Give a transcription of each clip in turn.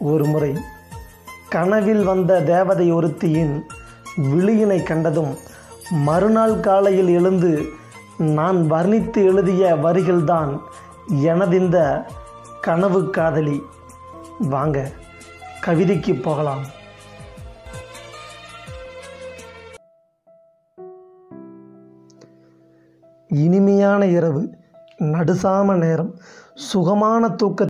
ஒருமுறை கனவில் வந்த தேவதை ஒருத்தியின் விழியினை கண்டதும் மறுநாள் காலையில் எழுந்து நான் வர்ணித்து எழுதிய வரிகள்தான் எனதிந்த கனவு காதலி வாங்க கவிதைக்கு போகலாம் இனிமையான இரவு நடுசாம நேரம் சுகமான தூக்க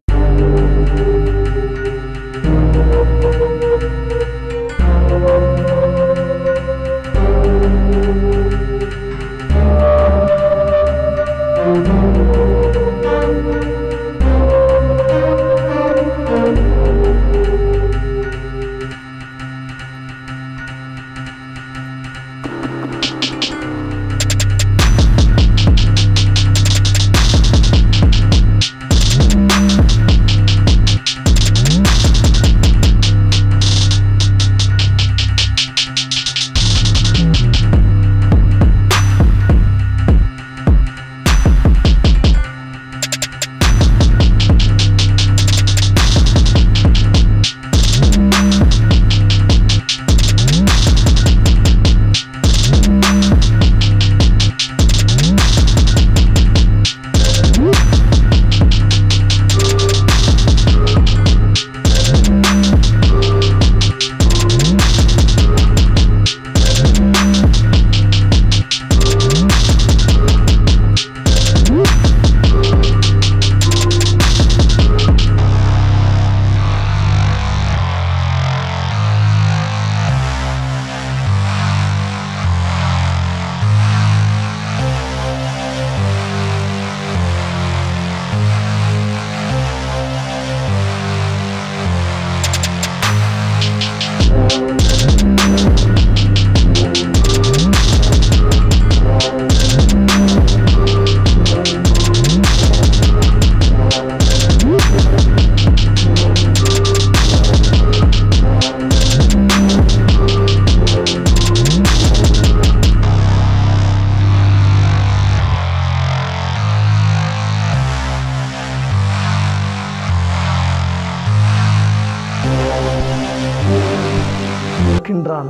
இருக்கின்றான்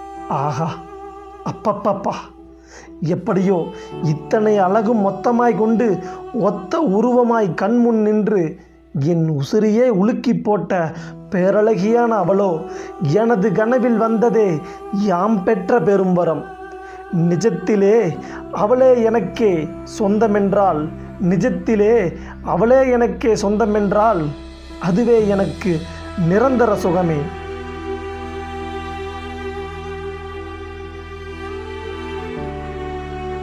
ஆஹா அப்பப்பப்பா எப்படியோ இத்தனை அழகும் மொத்தமாய் கொண்டு ஒத்த உருவமாய் கண்முன் நின்று என் உசிரியே உலுக்கி போட்ட பேரழகியான அவளோ எனது கனவில் வந்ததே யாம் பெற்ற பெரும் வரம் நிஜத்திலே அவளே எனக்கே சொந்தமென்றால் நிஜத்திலே அவளே எனக்கே சொந்தமென்றால் அதுவே எனக்கு நிரந்தர சுகமே